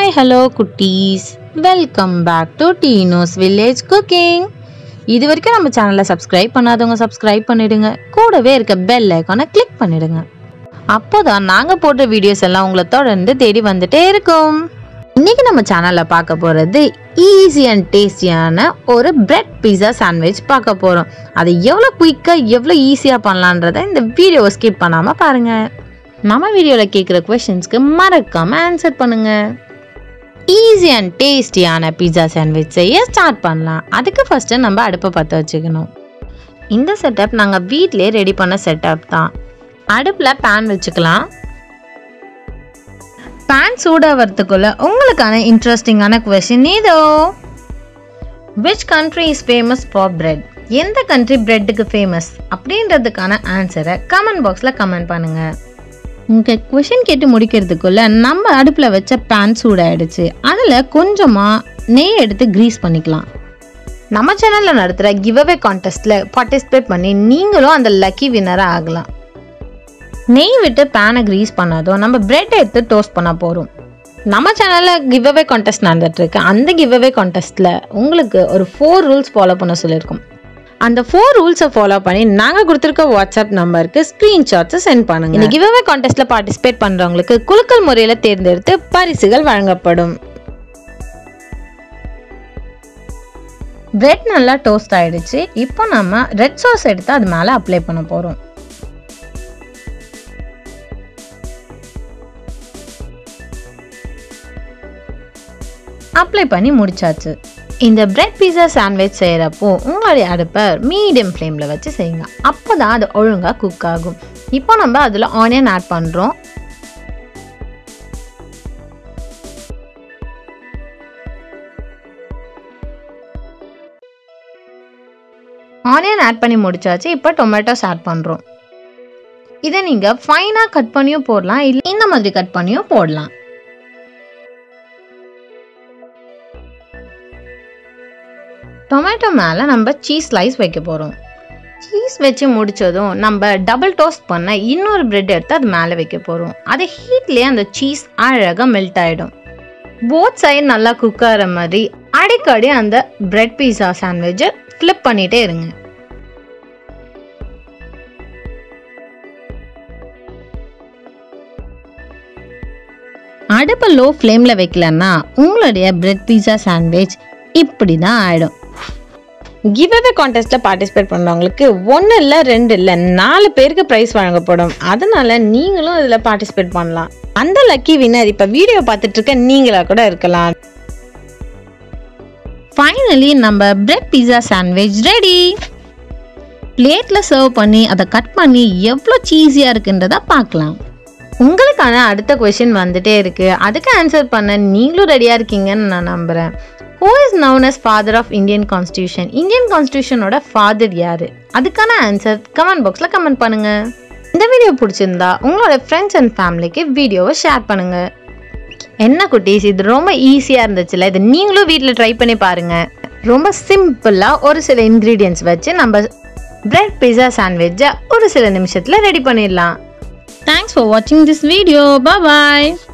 hi hello குட்டீஸ் welcome back to டீனோஸ் village cooking இது வரைக்கும் நம்ம சேனலை சப்ஸ்கிரைப் பண்ணாதவங்க சப்ஸ்கிரைப் பண்ணிடுங்க கூடவே இருக்க பெல் ஐக்கானை கிளிக் பண்ணிடுங்க அப்போதான் நாங்கள் போடுற வீடியோஸ் எல்லாம் உங்களை தொடர்ந்து தேடி வந்துட்டே இருக்கும் இன்னைக்கு நம்ம சேனலில் பார்க்க போகிறது ஈஸி அண்ட் டேஸ்டியான ஒரு பிரெட் பீஸா சாண்ட்விச் பார்க்க போகிறோம் அதை எவ்வளோ குயிக்காக எவ்வளோ ஈஸியாக பண்ணலான்றதை இந்த வீடியோவை ஸ்கிப் பண்ணாமல் பாருங்கள் நம்ம வீடியோவில் கேட்குற கொஷின்ஸ்க்கு மறக்காமல் ஆன்சர் பண்ணுங்கள் ஈஸி அண்ட் டேஸ்டியான பீஸா சாண்ட்விச் செய்ய ஸ்டார்ட் பண்ணலாம் அதுக்கு ஃபஸ்ட்டு நம்ம அடுப்பை பற்ற வச்சுக்கணும் இந்த செட்டப் நாங்கள் வீட்டிலே ரெடி பண்ண செட்டப் தான் அடுப்பில் பேன் வச்சுக்கலாம் பேன் சூடாகிறதுக்குள்ள உங்களுக்கான இன்ட்ரெஸ்டிங்கான கொஷின் இதோ which country is famous for bread எந்த கண்ட்ரி பிரெட்டுக்கு ஃபேமஸ் அப்படின்றதுக்கான ஆன்சரை கமெண்ட் பாக்ஸில் கமெண்ட் பண்ணுங்கள் உங்கள் கொஷின் கேட்டு முடிக்கிறதுக்குள்ள நம்ம அடுப்பில் வச்ச பேன் சூடாயிடுச்சு அதில் கொஞ்சமாக நெய் எடுத்து க்ரீஸ் பண்ணிக்கலாம் நம்ம சேனலில் நடத்துகிற கிவ்அவே கான்டெஸ்ட்டில் பார்ட்டிசிபேட் பண்ணி நீங்களும் அந்த லக்கி வின்னராக ஆகலாம் நெய் விட்டு பேனை க்ரீஸ் பண்ணதும் நம்ம பிரெட் எடுத்து டோஸ்ட் பண்ண போகிறோம் நம்ம சேனலில் கிவ்அவே கான்டெஸ்ட் நடந்துட்டுருக்கு அந்த கிவ்அவே கான்டெஸ்ட்டில் உங்களுக்கு ஒரு ஃபோர் ரூல்ஸ் ஃபாலோ பண்ண சொல்லியிருக்கோம் அந்த ஃபோர் ரூல்ஸை ஃபாலோ பண்ணி நாங்கள் கொடுத்துருக்க வாட்ஸ்அப் நம்பருக்கு ஸ்க்ரீன்ஷாட்ஸை சென்ட் பண்ணுங்க இந்த கிவ்அவே கான்டெஸ்ட்டில் பார்ட்டிசிபேட் பண்ணுறவங்களுக்கு குலுக்கல் முறையில் தேர்ந்தெடுத்து பரிசுகள் வழங்கப்படும் பிரெட் நல்லா டோஸ்ட் ஆயிடுச்சு இப்போ நம்ம ரெட் சாஸ் எடுத்து அது மேலே அப்ளை பண்ண போகிறோம் அப்ளை பண்ணி முடிச்சாச்சு இந்த பிரெட் பீஸா சாண்ட்விச் செய்கிறப்போ உங்களுடைய அடுப்பை மீடியம் ஃப்ளேமில் வச்சு செய்யுங்க அப்போ தான் அது ஒழுங்காக குக் ஆகும் இப்போ நம்ம அதில் ஆனியன் ஆட் பண்ணுறோம் ஆனியன் ஆட் பண்ணி முடிச்சாச்சு இப்போ டொமேட்டோஸ் ஆட் பண்ணுறோம் இதை நீங்கள் ஃபைனாக கட் பண்ணியும் போடலாம் இல்லை இந்த மாதிரி கட் பண்ணியும் போடலாம் டொமேட்டோ மேலே நம்ம சீஸ் ஸ்லைஸ் வைக்க போகிறோம் சீஸ் வச்சு முடித்ததும் நம்ம டபுள் டோஸ்ட் பண்ண இன்னொரு பிரெட் எடுத்து அது மேலே வைக்க போகிறோம் அது ஹீட்லேயே அந்த சீஸ் அழகாக மெல்ட் ஆகிடும் போத் சைடு நல்லா குக் ஆகிற மாதிரி அடிக்கடி அந்த பிரெட் பீஸா சாண்ட்விட்சை ஃப்ளிப் பண்ணிகிட்டே இருங்க அடுப்பை லோ ஃப்ளேமில் வைக்கலன்னா உங்களுடைய பிரெட் பீஸா சாண்ட்விச் இப்படி தான் ஆகிடும் கிவ்அவே கான்டெஸ்ட்டில் பார்ட்டிசிபேட் பண்ணுறவங்களுக்கு ஒன்று இல்லை ரெண்டு இல்லை நாலு பேருக்கு ப்ரைஸ் வழங்கப்படும் அதனால நீங்களும் இதில் பார்ட்டிசிபேட் பண்ணலாம் அந்த லக்கி வின்னர் இப்போ வீடியோ பார்த்துட்டு இருக்க நீங்களாக கூட இருக்கலாம் ஃபைனலி நம்ம பிரெட் பீஸா சாண்ட்விச் ரெடி பிளேட்டில் சர்வ் பண்ணி அதை கட் பண்ணி எவ்வளோ சீஸியாக இருக்குன்றதை பார்க்கலாம் உங்களுக்கான அடுத்த கொஷின் வந்துட்டே இருக்கு அதுக்கு ஆன்சர் பண்ண நீங்களும் ரெடியாக இருக்கீங்கன்னு நான் நம்புகிறேன் who is known as father of Indian constitution Indian கான்ஸ்டியூஷனோட ஃபாதர் யார் அதுக்கான ஆன்சர் கமெண்ட் பாக்ஸில் கமெண்ட் பண்ணுங்க இந்த வீடியோ பிடிச்சிருந்தா உங்களோட ஃப்ரெண்ட்ஸ் அண்ட் ஃபேமிலிக்கு வீடியோவை ஷேர் பண்ணுங்க என்ன குட்டீஸ் இது ரொம்ப ஈஸியாக இருந்துச்சுல இது நீங்களும் வீட்டில் ட்ரை பண்ணி பாருங்க ரொம்ப சிம்பிளாக ஒரு சில இன்க்ரீடியன்ஸ் வச்சு நம்ம பிரெட் பிஸா சாண்ட்விட்சை ஒரு சில நிமிஷத்தில் ரெடி பண்ணிடலாம் தேங்க்ஸ் ஃபார் வாட்சிங் திஸ் வீடியோ பாய்